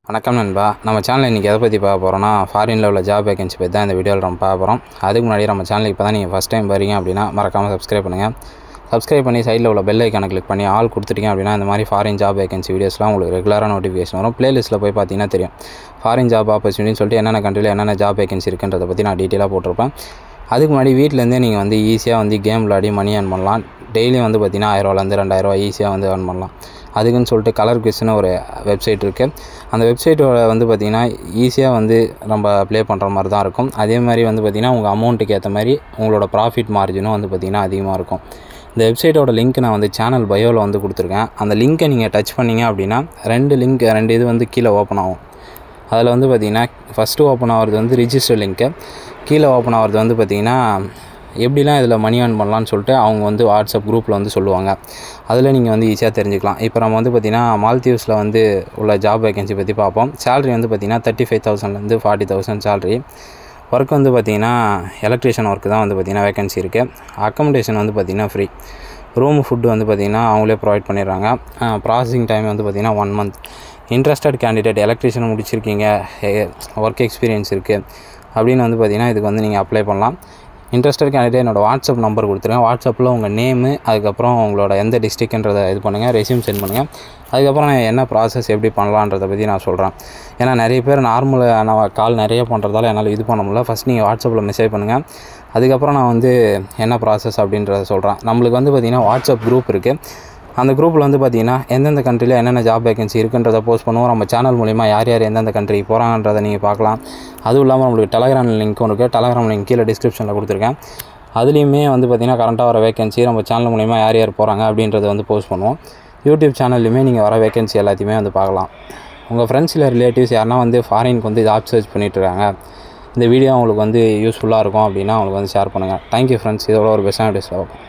வணக்கம் நண்பா நம்ம சேனலில் இன்றைக்கி எதை பற்றி பார்க்க போகிறோம்னா ஃபாரினில் உள்ள ஜாப் வேகன்சி பற்றி தான் இந்த வீடியோவில் நம்ம பார்க்க போகிறோம் அதுக்கு முன்னாடி நம்ம சேனலுக்கு இப்போ தான் நீங்கள் ஃபஸ்ட் டைம் வரீங்க அப்படின்னா மறக்காமல் சப்ஸ்கிரைப் பண்ணுங்கள் சப்ஸ்கிரைப் பண்ணி சைடில் உள்ள பெல் ஐக்கானை கிளிக் பண்ணி ஆல் கொடுத்துட்டீங்க அப்படின்னா இந்த மாதிரி ஃபாரின் ஜாப் வேகன்சி வீடியோஸ்லாம் உங்களுக்கு ரெகுலராக நோட்டிஃபிகேஷன் வரும் ப்ளேலிஸ்ட்டில் போய் பார்த்தீங்கன்னா தெரியும் ஃபாரின் ஜாப் ஆப்பர்ச்சுனிட்டின்னு சொல்லிட்டு என்னென்ன கண்ட்ரியில் என்னென்ன ஜாப் வேகன்சி இருக்குன்றதை பற்றி நான் டீட்டெயிலாக போட்டிருப்பேன் அதுக்கு முன்னாடி வீட்டிலேருந்தே நீங்கள் வந்து ஈஸியாக வந்து கேம் விளாடி மணி earn பண்ணலாம் டெய்லியும் வந்து பார்த்தீங்கன்னா ஆயிரரூவாலேருந்து ரெண்டாயிரரூவா ஈஸியாக வந்து earn பண்ணலாம் அதுக்குன்னு சொல்லிட்டு கலர் குவிஸ்னு ஒரு வெப்சைட் இருக்குது அந்த வெப்சைட்டோட வந்து பார்த்திங்கன்னா ஈஸியாக வந்து நம்ம ப்ளே பண்ணுற மாதிரி தான் இருக்கும் அதே மாதிரி வந்து பார்த்திங்கன்னா உங்கள் அமௌண்ட்டுக்கு ஏற்ற மாதிரி உங்களோட ப்ராஃபிட் மார்ஜினும் வந்து பார்த்திங்கன்னா அதிகமாக இருக்கும் இந்த வெப்சைட்டோட லிங்க் நான் வந்து சேனல் பயோவில் வந்து கொடுத்துருக்கேன் அந்த லிங்க்கை நீங்கள் டச் பண்ணீங்க அப்படின்னா ரெண்டு லிங்க் ரெண்டு இது வந்து கீழே ஓப்பன் ஆகும் அதில் வந்து பார்த்திங்கன்னா ஃபஸ்ட்டு ஓப்பன் ஆகிறது வந்து ரிஜிஸ்டர் லிங்க்கு கீழே ஓப்பன் ஆகிறது வந்து பார்த்திங்கன்னா எப்படிலாம் இதில் மணி earn பண்ணலான்னு சொல்லிட்டு அவங்க வந்து வாட்ஸ்அப் குரூப்பில் வந்து சொல்லுவாங்க அதில் நீங்கள் வந்து ஈஸியாக தெரிஞ்சுக்கலாம் இப்போ நம்ம வந்து பார்த்திங்கன்னா மால்தீவ்ஸில் வந்து உள்ள ஜாப் வேகன்சி பற்றி பார்ப்போம் சேலரி வந்து பார்த்திங்கன்னா தேர்ட்டி ஃபைவ் தௌசண்ட்லேருந்து ஃபார்ட்டி தௌசண்ட் சேலரி ஒர்க் வந்து பார்த்திங்கன்னா எலக்ட்ரிஷியன் ஒர்க்கு தான் வந்து பார்த்திங்கன்னா வேகன்சி இருக்குது அக்கமடேஷன் வந்து பார்த்திங்கன்னா ஃப்ரீ ரூம் ஃபுட்டு வந்து பார்த்திங்கன்னா அவங்களே ப்ரொவைட் பண்ணிடுறாங்க ப்ராசஸிங் டைம் வந்து பார்த்திங்கன்னா one month interested candidate electrician முடிச்சிருக்கீங்க ஒர்க் எக்ஸ்பீரியன்ஸ் இருக்குது அப்படின்னு வந்து பார்த்திங்கன்னா இதுக்கு வந்து நீங்கள் அப்ளை பண்ணலாம் இன்ட்ரெஸ்டட் கேண்டிடேட் என்னோட வாட்ஸ்அப் நம்பர் கொடுத்துருங்க வாட்ஸ்அப்பில் உங்கள் நேமு அதுக்கப்புறம் உங்களோட எந்த டிஸ்ட்ரிக்ன்றதை இது பண்ணுங்கள் ரெஸ்யூம் சென்ட் பண்ணுங்கள் அதுக்கப்புறம் நான் என்ன ப்ராசஸ் எப்படி பண்ணலான்றதை பற்றி நான் சொல்கிறேன் ஏன்னா நிறைய பேர் நார்மலான கால் நிறைய பண்ணுறதால என்னால் இது பண்ண முடியல ஃபஸ்ட் நீங்கள் வாட்ஸ்அப்பில் மெசேஜ் பண்ணுங்கள் அதுக்கப்புறம் நான் வந்து என்ன ப்ராசஸ் அப்படின்றத சொல்கிறேன் நம்மளுக்கு வந்து பார்த்திங்கன்னா வாட்ஸ்அப் குரூப் இருக்குது அந்த குரூப்பில் வந்து பார்த்திங்கன்னா எந்தெந்த கண்ட்ரியில் என்னென்ன ஜாப் வேகன்சி இருக்குன்றதை போஸ்ட் பண்ணுவோம் நம்ம சேனல் மூலிமா யார் யார் எந்தெந்த கண்ட்ரி போகிறாங்கன்றதை நீங்கள் பார்க்கலாம் அதுவும் இல்லாமல் நம்மளுக்கு டெலகிராம் லிங்க்கும் இருக்குது டெலகிராம் லிங்க் கீழே டிஸ்கிரிப்ஷனில் கொடுத்துருக்கேன் அதுலேயுமே வந்து பார்த்திங்கன்னா கரண்ட்டாக வர வேகன்சி நம்ம சேனல் மூலிமா யார் யார் போகிறாங்க அப்படின்றத வந்து போஸ்ட் பண்ணுவோம் யூடியூப் சேனல்லையுமே நீங்கள் வர வேகன்சி எல்லாத்தையுமே வந்து பார்க்கலாம் உங்கள் ஃப்ரெண்ட்ஸ் இல்லை ரிலேட்டிவ்ஸ் யாருனா வந்து ஃபாரினுக்கு வந்து ஜாப் சர்ச் பண்ணிட்டு இருக்காங்க இந்த வீடியோ அவங்களுக்கு வந்து யூஸ்ஃபுல்லாக இருக்கும் அப்படின்னா அவங்களுக்கு வந்து ஷேர் பண்ணுங்கள் தேங்க்யூ ஃப்ரெண்ட்ஸ் இதோட ஒரு பெஸ்ட்டான வீடியோஸில் பார்ப்போம்